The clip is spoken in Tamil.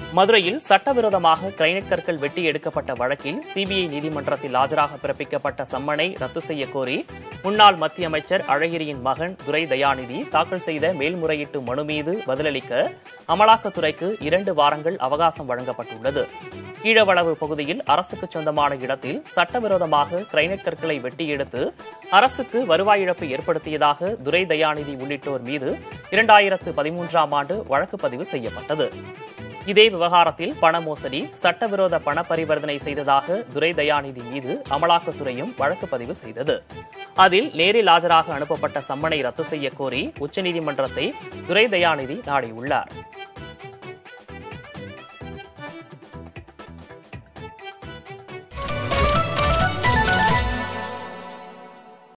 மதுரையில் சட்டவிரோதமாக கிரைனைட் கற்கள் வெட்டி எடுக்கப்பட்ட வழக்கில் சிபிஐ நீதிமன்றத்தில் ஆஜராக பிறப்பிக்கப்பட்ட சம்மனை ரத்து செய்ய கோரி முன்னாள் மத்திய அமைச்சர் அழகிரியின் மகன் துரை தயாநிதி தாக்கல் செய்த மேல்முறையீட்டு மனு மீது பதிலளிக்க அமலாக்கத்துறைக்கு இரண்டு வாரங்கள் அவகாசம் வழங்கப்பட்டுள்ளது கீழவளவு பகுதியில் அரசுக்கு சொந்தமான இடத்தில் சட்டவிரோதமாக கிரைனைட் கற்களை வெட்டி எடுத்து அரசுக்கு வருவாய் இழப்பு ஏற்படுத்தியதாக துரை தயாநிதி உள்ளிட்டோர் மீது இரண்டாயிரத்து பதிமூன்றாம் ஆண்டு வழக்கு பதிவு செய்யப்பட்டது இதே விவகாரத்தில் பண மோசடி சட்டவிரோத பண பரிவர்த்தனை செய்ததாக துரை தயாநிதி மீது அமலாக்கத்துறையும் வழக்கு பதிவு செய்தது அதில் நேரில் ஆஜராக அனுப்பப்பட்ட சம்மனை ரத்து செய்ய கோரி உச்சநீதிமன்றத்தை துரை தயாநிதி நாடியுள்ளார்